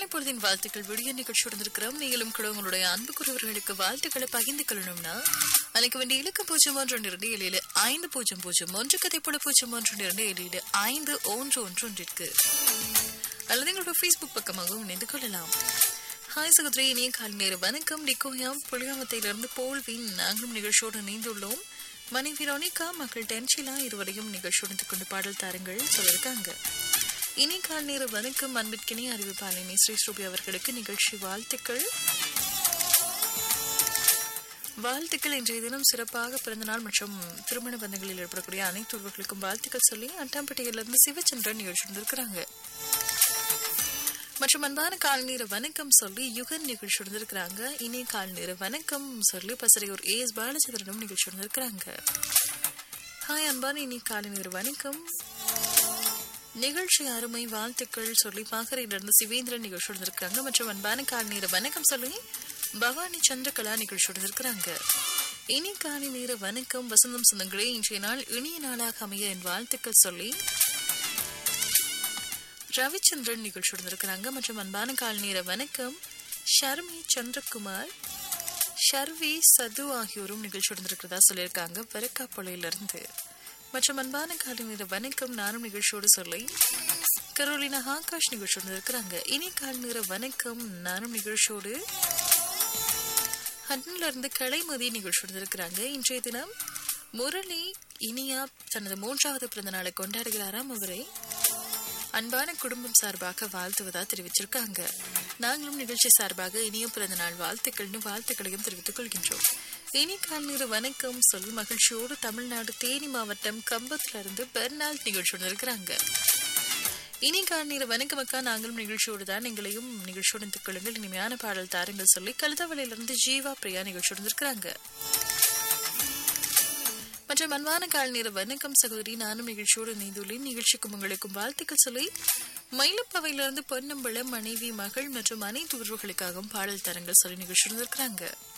பொழுதின் வாழ்த்துக்கள் விடிய நிகழ்ச்சி இருக்கிறோம் நீங்களும் கூட உங்களுடைய அன்புக்குரியவர்களுக்கு வாழ்த்துக்களை பகிர்ந்து கொள்ளணும்னா அழைக்க வேண்டிய இலக்கு பூஜ்ஜியம் ஒன்று ஒன்று இரண்டு ஏழு ஏழு ஐந்து பூஜ்ஜியம் பூஜ்ஜியம் ஒன்று கதை போல பூஜ்ஜியம் ஒன்று ஒன்று இரண்டு ஏழு ஏழு ஐந்து ஒன்று ஒன்று ஒன்றிற்கு அல்லது எங்களுடைய ஃபேஸ்புக் பக்கமாகவும் இணைந்து கொள்ளலாம் ஹாய் சகோதரி இனிய காலை நேர வணக்கம் டிகோயாம் புளியாமத்தையிலிருந்து போல்வின் நாங்களும் நிகழ்ச்சியோடு இணைந்துள்ளோம் மனைவி ரோனிகா மக்கள் டென்ஷிலா இருவரையும் நிகழ்ச்சியோடு கொண்டு பாடல் தாருங்கள் சொல்லியிருக்காங்க இனி கால் நேர வணக்கம் அன்பிற்கினி அறிவிப்பாளினி ஸ்ரீ ஸ்ரூபி அவர்களுக்கு நிகழ்ச்சி வாழ்த்துக்கள் வாழ்த்துக்கள் இன்றைய தினம் சிறப்பாக பிறந்தநாள் மற்றும் திருமண பந்தங்களில் ஏற்படக்கூடிய அனைத்து உறவுகளுக்கும் வாழ்த்துக்கள் சொல்லி அட்டாம்பட்டியிலிருந்து சிவச்சந்திரன் நிகழ்ச்சி இருக்கிறாங்க மற்றும் அன்பான கால் நேர வணக்கம் சொல்லி யுகன் நிகழ்ச்சி இருந்திருக்கிறாங்க இனி கால் நேர வணக்கம் சொல்லி பசரையூர் ஏ எஸ் பாலச்சந்திரனும் நிகழ்ச்சி இருந்திருக்கிறாங்க ஹாய் அன்பான இனி காலை நேர வணக்கம் நிகழ்ச்சி அருமை வாழ்த்துக்கள் சொல்லி பாக்கரையிலிருந்து சிவேந்திரன் நிகழ்ச்சி இருந்திருக்காங்க மற்றும் அன்பான கால் நேர வணக்கம் சொல்லி பவானி சந்திரகலா நிகழ்ச்சி இருந்திருக்கிறாங்க இனி காலை நேர வணக்கம் வசந்தம் சொந்தங்களே இன்றைய நாள் இனிய நாளாக அமைய என் வாழ்த்துக்கள் சொல்லி ரவிச்சந்திரன் நிகழ்ச்சி இருந்திருக்கிறாங்க மற்றும் அன்பான கால் நேர வணக்கம் ஷர்மி சந்திரகுமார் ஷர்வி சது ஆகியோரும் நிகழ்ச்சி இருந்திருக்கிறதா சொல்லியிருக்காங்க வரக்காப்பொழையிலிருந்து மற்றும் அன்பான காலை நேர வணக்கம் நானும் நிகழ்ச்சியோடு சொல்லி கரோலினா ஆகாஷ் நிகழ்ச்சியோடு இருக்கிறாங்க இனி கால் நேர வணக்கம் நானும் நிகழ்ச்சியோடு ஹட்னில இருந்து கலைமதி நிகழ்ச்சி இருக்கிறாங்க இன்றைய தினம் முரளி இனியா தனது மூன்றாவது பிறந்த நாளை கொண்டாடுகிறாராம் அவரை அன்பான குடும்பம் சார்பாக வாழ்த்துவதா தெரிவிச்சிருக்காங்க நாங்களும் நிகழ்ச்சி சார்பாக இனிய பிறந்த நாள் வாழ்த்துக்கள்னு வாழ்த்துக்களையும் தெரிவித்துக் கொள்கின்றோம் இனி கால்நீர் வணக்கம் சொல்லி மகிழ்ச்சியோடு தமிழ்நாடு தேனி மாவட்டம் கம்பத்துல இருந்து பெர்னால் நிகழ்ச்சி இருக்கிறாங்க இனி கால்நீர் வணக்கம் அக்கா நாங்களும் நிகழ்ச்சியோடு தான் எங்களையும் நிகழ்ச்சியோடு இணைத்துக் கொள்ளுங்கள் இனிமையான பாடல் தாருங்கள் சொல்லி கழுதவளையிலிருந்து ஜீவா பிரியா நிகழ்ச்சியோடு இருக்கிறாங்க மற்றும் அன்பான கால் நேர வணக்கம் சகோதரி நானும் நிகழ்ச்சியோடு இணைந்துள்ளேன் நிகழ்ச்சிக்கும் உங்களுக்கும் வாழ்த்துக்கள் சொல்லி மயிலப்பவையிலிருந்து பொன்னம்பலம் மனைவி மகள் மற்றும் அனைத்து உறவுகளுக்காகவும் பாடல் தரங்கள் சொல்லி நிகழ்ச்சி இருக்கிறாங்க